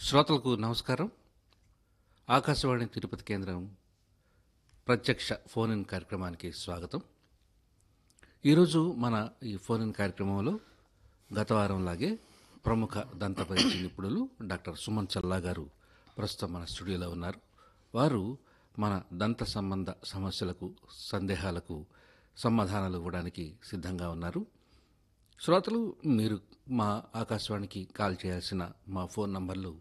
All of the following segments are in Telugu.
శ్రోతలకు నమస్కారం ఆకాశవాణి తిరుపతి కేంద్రం ప్రత్యక్ష ఫోన్ ఇన్ కార్యక్రమానికి స్వాగతం ఈరోజు మన ఈ ఫోన్ ఇన్ కార్యక్రమంలో గత వారంలాగే ప్రముఖ దంత పరీక్ష నిపుణులు డాక్టర్ సుమన్ చల్లా గారు ప్రస్తుతం మన స్టూడియోలో ఉన్నారు వారు మన దంత సంబంధ సమస్యలకు సందేహాలకు సమాధానాలు ఇవ్వడానికి సిద్ధంగా ఉన్నారు శ్రోతలు మీరు మా ఆకాశవాణికి కాల్ చేయాల్సిన మా ఫోన్ నంబర్లు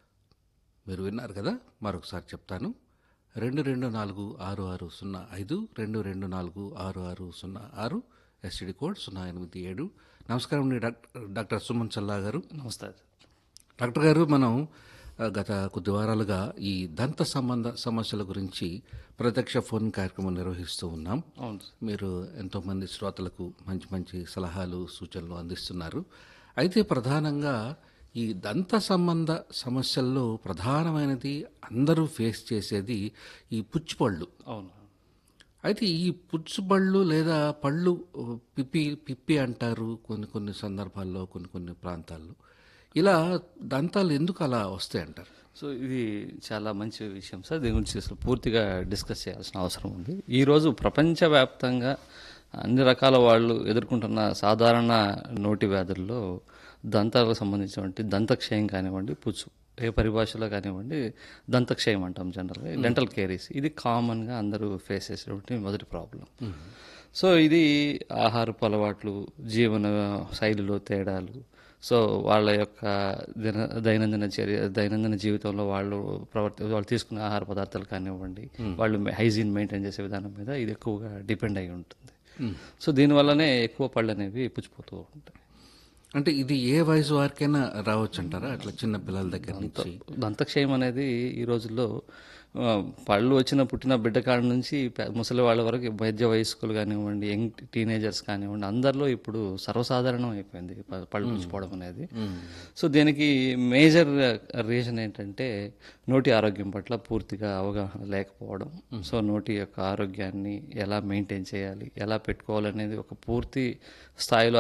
మీరు విన్నారు కదా మరొకసారి చెప్తాను రెండు రెండు నాలుగు ఆరు ఆరు సున్నా ఐదు రెండు రెండు నాలుగు ఆరు ఆరు సున్నా ఆరు ఎస్టీడీ కోడ్ సున్నా ఎనిమిది ఏడు నమస్కారం అండి డాక్టర్ డాక్టర్ సుమన్ చల్లా గారు నమస్తే డాక్టర్ గారు మనం ఆ, గత కొద్ది వారాలుగా ఈ దంత సంబంధ సమస్యల గురించి ప్రత్యక్ష ఫోన్ కార్యక్రమం నిర్వహిస్తూ ఉన్నాం అవును సార్. మీరు ఎంతోమంది శ్రోతలకు మంచి మంచి సలహాలు సూచనలు అందిస్తున్నారు అయితే ప్రధానంగా ఈ దంత సంబంధ సమస్యల్లో ప్రధానమైనది అందరూ ఫేస్ చేసేది ఈ పుచ్చిపళ్ళు అవును అయితే ఈ పుచ్చుబళ్ళు లేదా పళ్ళు పిప్పి పిప్పి అంటారు కొన్ని కొన్ని సందర్భాల్లో కొన్ని కొన్ని ప్రాంతాల్లో ఇలా దంతాలు ఎందుకు అలా వస్తాయి అంటారు సో ఇది చాలా మంచి విషయం సార్ దీని గురించి అసలు పూర్తిగా డిస్కస్ చేయాల్సిన అవసరం ఉంది ఈరోజు ప్రపంచవ్యాప్తంగా అన్ని రకాల వాళ్ళు ఎదుర్కొంటున్న సాధారణ నోటి వ్యాధుల్లో దంతాలకు సంబంధించినటువంటి దంతక్షయం కానివ్వండి పుచ్చు ఏ పరిభాషలో కానివ్వండి దంతక్షయం అంటాం జనరల్గా డెంటల్ కేరీస్ ఇది కామన్గా అందరూ ఫేస్ చేసేటువంటి మొదటి ప్రాబ్లం సో ఇది ఆహారపు అలవాట్లు జీవన శైలిలో తేడాలు సో వాళ్ళ యొక్క దిన దైనందిన చర్య దైనందిన జీవితంలో వాళ్ళు ప్రవర్తి వాళ్ళు తీసుకునే ఆహార పదార్థాలు కానివ్వండి వాళ్ళు హైజీన్ మెయింటైన్ చేసే విధానం మీద ఇది ఎక్కువగా డిపెండ్ అయి ఉంటుంది సో దీనివల్లనే ఎక్కువ పళ్ళు అనేవి పుచ్చిపోతూ ఉంటాయి అంటే ఇది ఏ వయసు వారికైనా రావచ్చు అంటారా అట్లా చిన్న పిల్లల దగ్గర నుంచి దంతక్షయం అనేది ఈ రోజుల్లో ఆ, పళ్ళు వచ్చిన పుట్టిన బిడ్డ కాడ నుంచి పె- ముసలి వాళ్ళ వరకు మధ్య వయస్కులు కానివ్వండి యంగ్ టీనేజర్స్ కానివ్వండి అందరిలో ఇప్పుడు సర్వసాధారణం అయిపోయింది ప- పళ్ళు పుచ్చిపోవడం అనేది సో దీనికి మేజర్ రీజన్ ఏంటంటే నోటి ఆరోగ్యం పట్ల పూర్తిగా అవగాహన లేకపోవడం సో నోటి యొక్క ఆరోగ్యాన్ని ఎలా మెయింటైన్ చేయాలి ఎలా పెట్టుకోవాలనేది ఒక పూర్తి స్థాయిలో